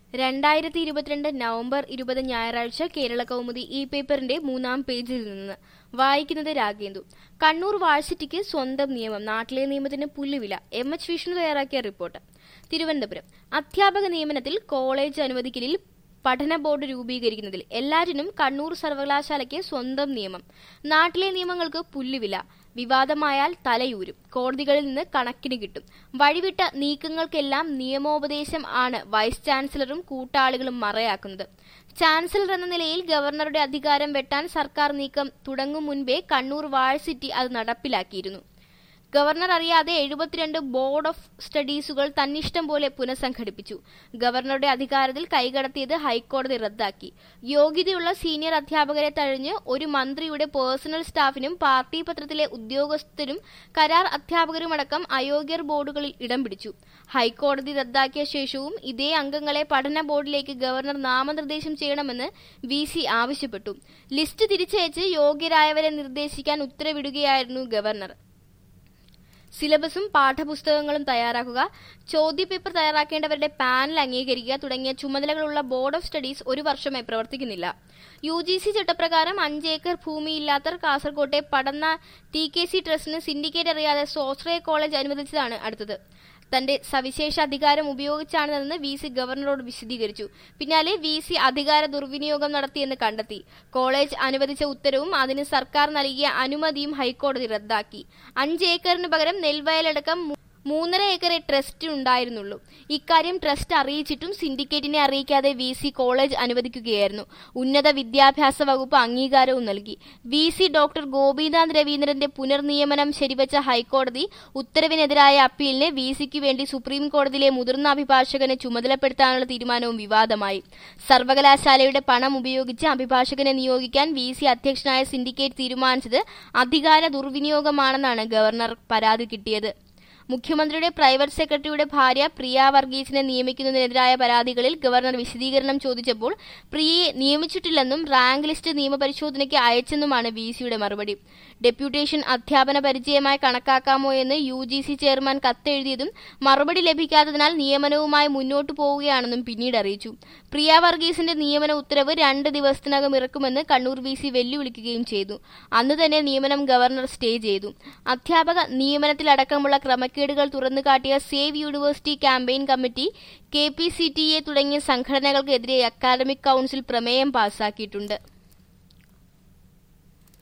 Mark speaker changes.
Speaker 1: രണ്ടായിരത്തി ഇരുപത്തിരണ്ട് നവംബർ ഇരുപത് ഞായറാഴ്ച കേരള കൗമുദി ഇ പേപ്പറിന്റെ മൂന്നാം പേജിൽ നിന്ന് വായിക്കുന്നത് രാഗേന്ദു കണ്ണൂർ വാഴ്സിറ്റിക്ക് സ്വന്തം നിയമം നാട്ടിലെ നിയമത്തിന് പുല്ലുവില എം എച്ച് വിഷ്ണു തയ്യാറാക്കിയ റിപ്പോർട്ട് തിരുവനന്തപുരം അധ്യാപക നിയമനത്തിൽ കോളേജ് അനുവദിക്കലിൽ പഠന ബോർഡ് രൂപീകരിക്കുന്നതിൽ എല്ലാറ്റിനും കണ്ണൂർ സർവകലാശാലയ്ക്ക് സ്വന്തം നിയമം നാട്ടിലെ നിയമങ്ങൾക്ക് പുല്ലുവില വിവാദമായാൽ തലയൂരും കോടതികളിൽ നിന്ന് കണക്കിന് കിട്ടും വഴിവിട്ട നീക്കങ്ങൾക്കെല്ലാം നിയമോപദേശം ആണ് വൈസ് ചാൻസലറും കൂട്ടാളികളും മറയാക്കുന്നത് ചാൻസലർ എന്ന നിലയിൽ ഗവർണറുടെ അധികാരം വെട്ടാൻ സർക്കാർ നീക്കം തുടങ്ങും മുൻപേ കണ്ണൂർ വാഴ്സിറ്റി അത് നടപ്പിലാക്കിയിരുന്നു ഗവർണർ അറിയാതെ എഴുപത്തിരണ്ട് ബോർഡ് ഓഫ് സ്റ്റഡീസുകൾ തന്നിഷ്ടം പോലെ പുനഃസംഘടിപ്പിച്ചു ഗവർണറുടെ അധികാരത്തിൽ കൈകടത്തിയത് ഹൈക്കോടതി റദ്ദാക്കി യോഗ്യതയുള്ള സീനിയർ അധ്യാപകരെ തഴഞ്ഞ് ഒരു മന്ത്രിയുടെ പേഴ്സണൽ സ്റ്റാഫിനും പാർട്ടി പത്രത്തിലെ ഉദ്യോഗസ്ഥരും കരാർ അധ്യാപകരുമടക്കം അയോഗ്യർ ബോർഡുകളിൽ ഇടം പിടിച്ചു ഹൈക്കോടതി റദ്ദാക്കിയ ശേഷവും ഇതേ അംഗങ്ങളെ പഠന ബോർഡിലേക്ക് ഗവർണർ നാമനിർദ്ദേശം ചെയ്യണമെന്ന് വി സി ആവശ്യപ്പെട്ടു ലിസ്റ്റ് തിരിച്ചയച്ച് യോഗ്യരായവരെ നിർദ്ദേശിക്കാൻ ഉത്തരവിടുകയായിരുന്നു ഗവർണർ സിലബസും പാഠപുസ്തകങ്ങളും തയ്യാറാക്കുക ചോദ്യപേപ്പർ തയ്യാറാക്കേണ്ടവരുടെ പാനൽ അംഗീകരിക്കുക തുടങ്ങിയ ചുമതലകളുള്ള ബോർഡ് ഓഫ് സ്റ്റഡീസ് ഒരു വർഷമായി പ്രവർത്തിക്കുന്നില്ല യു ജി സി ചട്ടപ്രകാരം അഞ്ച് ഏക്കർ ഭൂമിയില്ലാത്തവർ കാസർകോട്ടെ പടന്ന ടി കെ സി ട്രസ്റ്റിന് സിൻഡിക്കേറ്റ് അറിയാതെ സ്വാശ്രയ കോളേജ് അനുവദിച്ചതാണ് അടുത്തത് തന്റെ സവിശേഷ അധികാരം ഉപയോഗിച്ചാണെന്ന് വി സി ഗവർണറോട് വിശദീകരിച്ചു പിന്നാലെ വി സി അധികാര ദുർവിനിയോഗം നടത്തിയെന്ന് കണ്ടെത്തി കോളേജ് അനുവദിച്ച ഉത്തരവും അതിന് സർക്കാർ നൽകിയ അനുമതിയും ഹൈക്കോടതി റദ്ദാക്കി അഞ്ച് ഏക്കറിന് പകരം നെൽവയലടക്കം മൂന്നര ഏക്കറെ ട്രസ്റ്റ് ഉണ്ടായിരുന്നുള്ളൂ ഇക്കാര്യം ട്രസ്റ്റ് അറിയിച്ചിട്ടും സിൻഡിക്കേറ്റിനെ അറിയിക്കാതെ വി സി കോളേജ് അനുവദിക്കുകയായിരുന്നു ഉന്നത വിദ്യാഭ്യാസ വകുപ്പ് അംഗീകാരവും നൽകി വി സി ഡോക്ടർ ഗോപിനാഥ് രവീന്ദ്രന്റെ പുനർനിയമനം ശരിവച്ച ഹൈക്കോടതി ഉത്തരവിനെതിരായ അപ്പീലിന് വി സിക്ക് വേണ്ടി സുപ്രീം കോടതിയിലെ മുതിർന്ന അഭിഭാഷകനെ ചുമതലപ്പെടുത്താനുള്ള തീരുമാനവും വിവാദമായി സർവകലാശാലയുടെ പണം ഉപയോഗിച്ച് അഭിഭാഷകനെ നിയോഗിക്കാൻ വി സി അധ്യക്ഷനായ സിൻഡിക്കേറ്റ് തീരുമാനിച്ചത് അധികാര ദുർവിനിയോഗമാണെന്നാണ് ഗവർണർ പരാതി കിട്ടിയത് മുഖ്യമന്ത്രിയുടെ പ്രൈവറ്റ് സെക്രട്ടറിയുടെ ഭാര്യ പ്രിയ വർഗീസിനെ നിയമിക്കുന്നതിനെതിരായ പരാതികളിൽ ഗവർണർ വിശദീകരണം ചോദിച്ചപ്പോൾ പ്രിയയെ നിയമിച്ചിട്ടില്ലെന്നും റാങ്ക് ലിസ്റ്റ് നിയമപരിശോധനയ്ക്ക് അയച്ചെന്നുമാണ് വി സിയുടെ മറുപടി ഡെപ്യൂട്ടേഷൻ അധ്യാപന പരിചയമായി കണക്കാക്കാമോ എന്ന് യു ജി സി ചെയർമാൻ കത്തെഴുതിയതും മറുപടി ലഭിക്കാത്തതിനാൽ നിയമനവുമായി മുന്നോട്ടു പോവുകയാണെന്നും പിന്നീട് അറിയിച്ചു പ്രിയ വർഗീസിന്റെ നിയമന ഉത്തരവ് രണ്ട് ദിവസത്തിനകം ഇറക്കുമെന്ന് കണ്ണൂർ വി സി വെല്ലുവിളിക്കുകയും ചെയ്തു അന്ന് തന്നെ നിയമനം ഗവർണർ സ്റ്റേ ചെയ്തു അധ്യാപക നിയമനത്തിലടക്കമുള്ള ക്രമക്കേടുകൾ തുറന്നുകാട്ടിയ save university campaign committee K P C T A തുടങ്ങിയ സംഘടനകൾക്കെതിരെ അക്കാദമിക് കൌൺസിൽ പ്രമേയം പാസാക്കിയിട്ടുണ്ട്